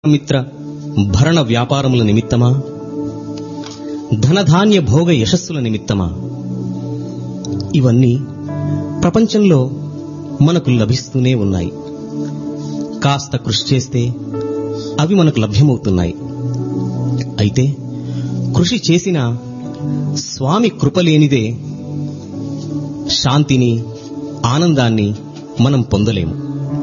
మిత్ర భరణ వ్యాపారముల నిమిత్తమా ధనధాన్య భోగ యశస్సుల నిమిత్తమా ఇవన్నీ ప్రపంచంలో మనకు లభిస్తూనే ఉన్నాయి కాస్త కృషి చేస్తే అవి మనకు లభ్యమవుతున్నాయి అయితే కృషి చేసిన స్వామి కృప లేనిదే శాంతిని ఆనందాన్ని మనం పొందలేము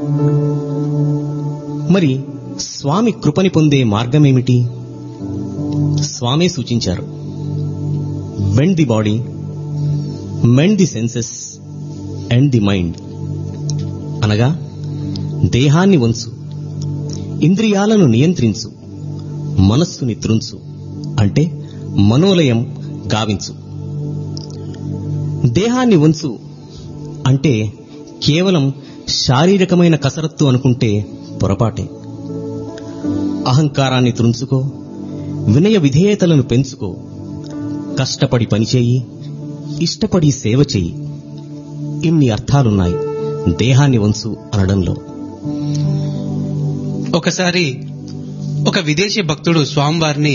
మరి స్వామి కృపని పొందే మార్గమేమిటి స్వామే సూచించారు bend the body mend the senses and the mind అనగా దేహాన్ని వంచు ఇంద్రియాలను నియంత్రించు మనస్సుని త్రుంచు అంటే మనోలయం గావించు దేహాన్ని వంచు అంటే కేవలం శారీరకమైన కసరత్తు అనుకుంటే పొరపాటే అహంకారాన్ని త్రుంచుకో వినయ విధేయతలను పెంచుకో కష్టపడి పనిచేయి ఇష్టపడి సేవ చెయ్యి ఇన్ని అర్థాలున్నాయి దేహాన్ని వంచు అనడంలో ఒకసారి ఒక విదేశీ భక్తుడు స్వామివారిని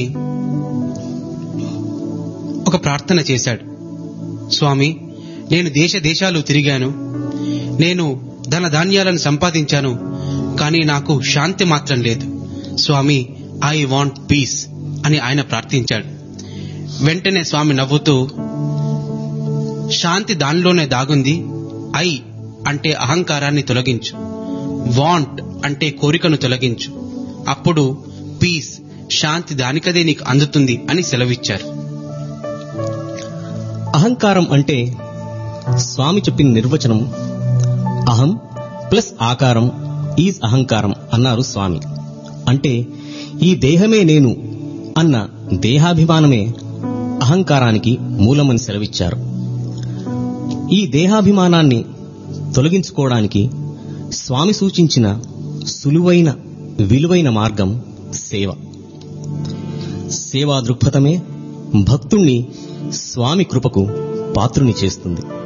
ఒక ప్రార్థన చేశాడు స్వామి నేను దేశ దేశాలు తిరిగాను నేను ధన ధాన్యాలను సంపాదించాను కానీ నాకు శాంతి మాత్రం లేదు స్వామి ఐ వాంట్ పీస్ అని ఆయన ప్రార్థించాడు వెంటనే స్వామి నవ్వుతూ శాంతి దానిలోనే దాగుంది ఐ అంటే అహంకారాన్ని తొలగించు వాంట్ అంటే కోరికను తొలగించు అప్పుడు పీస్ శాంతి దానికదే నీకు అందుతుంది అని సెలవిచ్చారు అహంకారం అంటే స్వామి చెప్పిన నిర్వచనం అహం ప్లస్ ఆకారం ఈజ్ అహంకారం అన్నారు స్వామి అంటే ఈ దేహమే నేను అన్న దేహాభిమానమే అహంకారానికి మూలమని సెలవిచ్చారు ఈ దేహాభిమానాన్ని తొలగించుకోవడానికి స్వామి సూచించిన సులువైన విలువైన మార్గం సేవ సేవా దృక్పథమే భక్తుణ్ణి స్వామి కృపకు పాత్రుని చేస్తుంది